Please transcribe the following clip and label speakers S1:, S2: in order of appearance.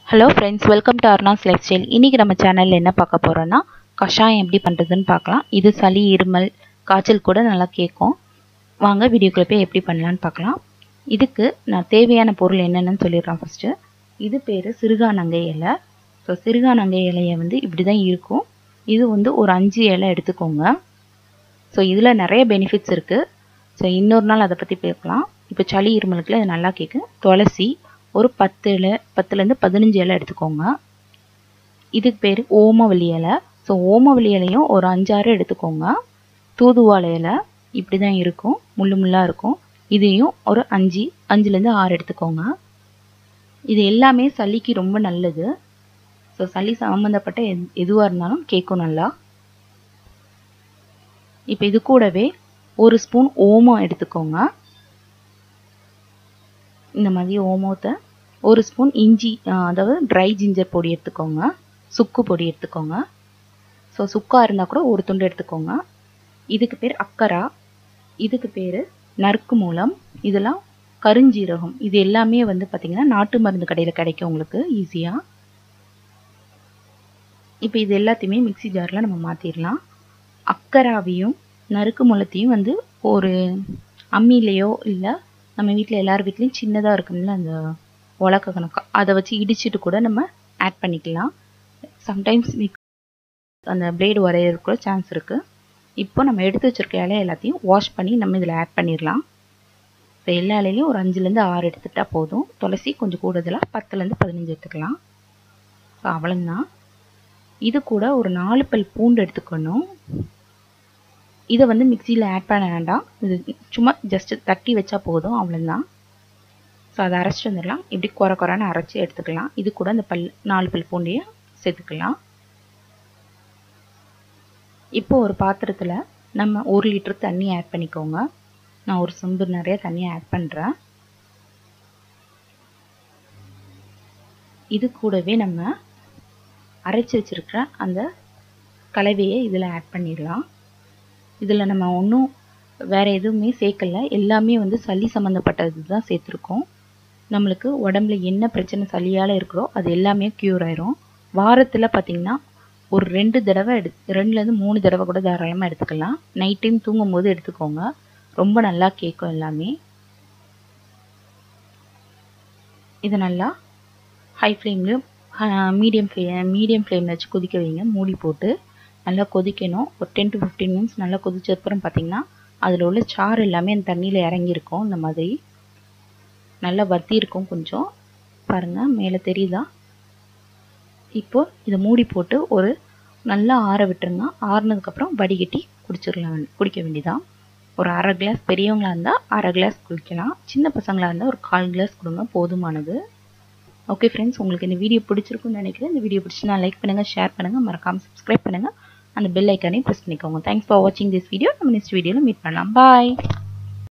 S1: hello friends welcome to Aruna's lifestyle இன்றைக்கி நம்ம சேனலில் என்ன பார்க்க போகிறோன்னா கஷாயம் எப்படி பண்ணுறதுன்னு பார்க்கலாம் இது சளி இருமல் காய்ச்சல் கூட நல்லா கேட்கும் வாங்க வீடியோக்குள்ளே போய் எப்படி பண்ணலான்னு பார்க்கலாம் இதுக்கு நான் தேவையான பொருள் என்னென்னு சொல்லிடுறேன் ஃபஸ்ட்டு இது பேர் சிறுகானங்கை இலை ஸோ சிறுகானங்கை இலையை வந்து இப்படி தான் இருக்கும் இது வந்து ஒரு அஞ்சு இலை எடுத்துக்கோங்க ஸோ இதில் நிறைய பெனிஃபிட்ஸ் இருக்குது ஸோ இன்னொரு நாள் அதை பற்றி பார்க்கலாம் இப்போ சளி இருமலுக்குள்ள இது நல்லா கேட்கும் துளசி ஒரு பத்து இலை பத்துலேருந்து பதினஞ்சு இலை எடுத்துக்கோங்க இதுக்கு பேர் ஓமவல்லி இலை ஸோ ஓமவல்லி இலையும் ஒரு அஞ்சாறு எடுத்துக்கோங்க தூதுவாழை இலை இப்படி தான் இருக்கும் முள்ளு முள்ளாக இருக்கும் இதையும் ஒரு அஞ்சு அஞ்சுலேருந்து ஆறு எடுத்துக்கோங்க இது எல்லாமே சளிக்கு ரொம்ப நல்லது ஸோ சளி சம்மந்தப்பட்ட எது எதுவாக இருந்தாலும் கேட்கும் நல்லா இப்போ இது கூடவே ஒரு ஸ்பூன் ஓமம் எடுத்துக்கோங்க இந்த மாதிரி ஓமத்தை ஒரு ஸ்பூன் இஞ்சி அதாவது ட்ரை ஜிஞ்சர் பொடி எடுத்துக்கோங்க சுக்கு பொடி எடுத்துக்கோங்க ஸோ சுக்காக இருந்தால் கூட ஒரு துண்டு எடுத்துக்கோங்க இதுக்கு பேர் அக்கரா இதுக்கு பேர் நறுக்கு மூலம் இதெல்லாம் கருஞ்சீரகம் இது எல்லாமே வந்து பார்த்திங்கன்னா நாட்டு மருந்து கடையில் கிடைக்கும் உங்களுக்கு ஈஸியாக இப்போ இது எல்லாத்தையுமே மிக்சி ஜாரில் நம்ம மாற்றிடலாம் அக்கராவையும் நறுக்கு மூலத்தையும் வந்து ஒரு அம்மிலேயோ இல்லை நம்ம வீட்டில் எல்லார் வீட்லேயும் சின்னதாக இருக்கும்ல அந்த உலக்க கணக்கா அதை வச்சு இடிச்சிட்டு கூட நம்ம ஆட் பண்ணிக்கலாம் சம்டைம்ஸ் அந்த பிளேடு வரையிறதுக்கு கூட சான்ஸ் இருக்குது இப்போ நம்ம எடுத்து வச்சுருக்க இலைய எல்லாத்தையும் வாஷ் பண்ணி நம்ம இதில் ஆட் பண்ணிடலாம் இப்போ எல்லா இலையிலையும் ஒரு அஞ்சுலேருந்து ஆறு எடுத்துக்கிட்டால் போதும் துளசி கொஞ்சம் கூடுதலாக பத்துலேருந்து பதினஞ்சு எடுத்துக்கலாம் ஸோ அவ்வளோதான் இது கூட ஒரு நாலு பல் பூண்டு எடுத்துக்கணும் இதை வந்து மிக்சியில் ஆட் பண்ண வேண்டாம் இது சும்மா ஜஸ்ட்டு தட்டி வச்சா போதும் அவ்வளோதான் ஸோ அதை அரைச்சிட்டு வந்துடலாம் இப்படி குறை குறைன்னு அரைச்சி எடுத்துக்கலாம் இது கூட இந்த பல் நாலு பல் பூண்டையை சேர்த்துக்கலாம் இப்போ ஒரு பாத்திரத்தில் நம்ம ஒரு லிட்டர் தண்ணி ஆட் பண்ணிக்கோங்க நான் ஒரு சொம்பு நிறைய தண்ணி ஆட் பண்ணுறேன் இது கூடவே நம்ம அரைச்சி வச்சுருக்கிற அந்த கலவையை இதில் ஆட் பண்ணிடலாம் இதில் நம்ம ஒன்றும் வேறு எதுவுமே சேர்க்கல எல்லாமே வந்து சளி சம்மந்தப்பட்டது தான் சேர்த்துருக்கோம் நம்மளுக்கு உடம்புல என்ன பிரச்சனை சளியால் இருக்கிறோ அது எல்லாமே க்யூர் ஆயிரும் வாரத்தில் பார்த்திங்கன்னா ஒரு ரெண்டு தடவை எடு ரெண்டுலேருந்து மூணு தடவை கூட தாராளமாக எடுத்துக்கலாம் நைட் டைம் தூங்கும் போது எடுத்துக்கோங்க ரொம்ப நல்லா கேட்கும் எல்லாமே இது நல்லா ஹை ஃப்ளேம்லேயும் மீடியம் ஃப்ளே மீடியம் ஃப்ளேமில் வச்சு கொதிக்க வைங்க மூடி போட்டு நல்லா கொதிக்கணும் ஒரு டென் டு ஃபிஃப்டீன் மினிட்ஸ் நல்லா கொதிச்சதுக்கப்புறம் பார்த்திங்கன்னா அதில் உள்ள சாறு எல்லாமே அந்த தண்ணியில் இறங்கியிருக்கும் இந்த மாதிரி நல்லா வத்தி இருக்கும் கொஞ்சம் பாருங்கள் மேலே தெரியுதா இப்போ இதை மூடி போட்டு ஒரு நல்லா ஆற விட்டுருங்க ஆறுனதுக்கப்புறம் வடிகட்டி குடிச்சிடலாம் குடிக்க வேண்டியதான் ஒரு அரை கிளாஸ் பெரியவங்களாக இருந்தால் அரை கிளாஸ் குடிக்கலாம் சின்ன பசங்களாக இருந்தால் ஒரு கால் கிளாஸ் கொடுங்க போதுமானது ஓகே ஃப்ரெண்ட்ஸ் உங்களுக்கு இந்த வீடியோ பிடிச்சிருக்குன்னு நினைக்கிறேன் இந்த வீடியோ பிடிச்சினா லைக் பண்ணுங்கள் ஷேர் பண்ணுங்கள் மறக்காமல் சப்ஸ்கிரைப் பண்ணுங்கள் அந்த பெல் ஐக்கானையும் ப்ரெஸ் பண்ணிக்கோங்க தேங்க்ஸ் ஃபார் வாட்சிங் திஸ் வீடியோ நம்ம நெக்ஸ்ட் வீடியோவில் மீட் பண்ணலாம் பாய்